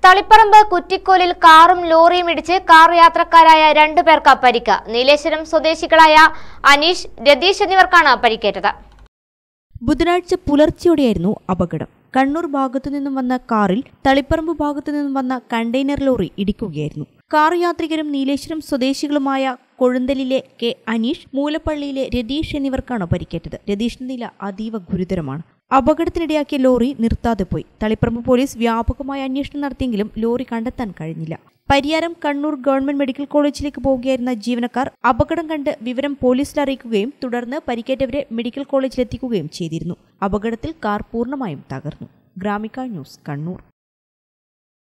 തളിപ്പറമ്പ് കുറ്റിക്കോലിൽ കാറും ലോറിയും ഇടിച്ച് കാർ യാത്രക്കാരായ രണ്ടു പേർക്ക് പരിക്ക് നീലേശ്വരം സ്വദേശികളായ അനീഷ് രതീഷ് എന്നിവർക്കാണ് പരിക്കേറ്റത് ബുധനാഴ്ച പുലർച്ചെയോടെയായിരുന്നു അപകടം കണ്ണൂർ ഭാഗത്തു നിന്നും വന്ന കാറിൽ തളിപ്പറമ്പ് ഭാഗത്തു നിന്നും വന്ന കണ്ടെയ്നർ ലോറി ഇടിക്കുകയായിരുന്നു കാർ യാത്രികരും നീലേശ്വരം സ്വദേശികളുമായ കൊഴുന്തലിലെ കെ അനീഷ് മൂലപ്പള്ളിയിലെ രതീഷ് എന്നിവർക്കാണ് പരിക്കേറ്റത് രതീഷിന്റെ നില അതീവ ഗുരുതരമാണ് അപകടത്തിനിടയാക്കിയ ലോറി നിർത്താതെ പോയി തളിപ്പറമ്പ് പോലീസ് വ്യാപകമായ അന്വേഷണം നടത്തിയെങ്കിലും ലോറി കണ്ടെത്താൻ കഴിഞ്ഞില്ല പരിയാരം കണ്ണൂർ ഗവൺമെന്റ് മെഡിക്കൽ കോളേജിലേക്ക് പോവുകയായിരുന്ന ജീവനക്കാർ അപകടം കണ്ട് വിവരം പോലീസിൽ അറിയിക്കുകയും തുടർന്ന് പരിക്കേറ്റവരെ മെഡിക്കൽ കോളേജിലെത്തിക്കുകയും ചെയ്തിരുന്നു അപകടത്തിൽ കാർ പൂർണ്ണമായും തകർന്നു ഗ്രാമിക ന്യൂസ് കണ്ണൂർ